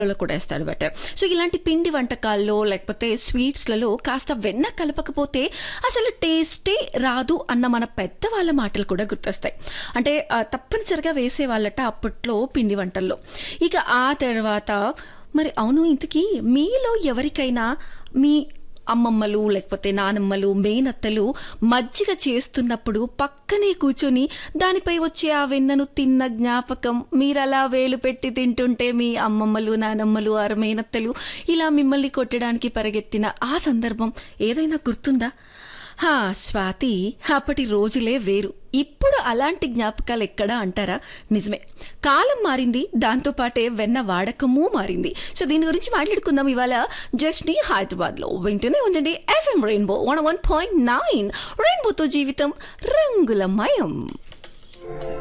లో కూడా వేస్తారు బెటర్ సో ఇలాంటి పిండి వంటకాల్లో లేకపోతే స్వీట్స్లలో కాస్త వెన్న కలపకపోతే అసలు టేస్టే రాదు అన్న మన పెద్దవాళ్ళ మాటలు కూడా గుర్తొస్తాయి అంటే ఆ, తప్పనిసరిగా వేసేవాళ్ళట అప్పట్లో పిండి వంటల్లో ఇక ఆ తర్వాత మరి అవును ఇంతకీ మీలో ఎవరికైనా మీ అమ్మమ్మలు లేకపోతే నానమ్మలు మేనత్తలు మజ్జిగ చేస్తున్నప్పుడు పక్కనే కూర్చొని దానిపై వచ్చే ఆ వెన్నను తిన్న జ్ఞాపకం మీరలా వేలు పెట్టి తింటుంటే మీ అమ్మమ్మలు నానమ్మలు ఆరు మేనత్తలు ఇలా మిమ్మల్ని కొట్టడానికి పరిగెత్తిన ఆ సందర్భం ఏదైనా గుర్తుందా హా స్వాతి అప్పటి రోజులే వేరు ఇప్పుడు అలాంటి జ్ఞాపకాలు ఎక్కడా అంటారా నిజమే కాలం మారింది దాంతో పాటే వెన్న వాడకము మారింది సో దీని గురించి మాట్లాడుకుందాం ఇవాళ జస్ట్ని హైదరాబాద్లో వింటూనే ఉండండి FM Rainbow one one point nine రెయిన్బోతో జీవితం రంగులమయం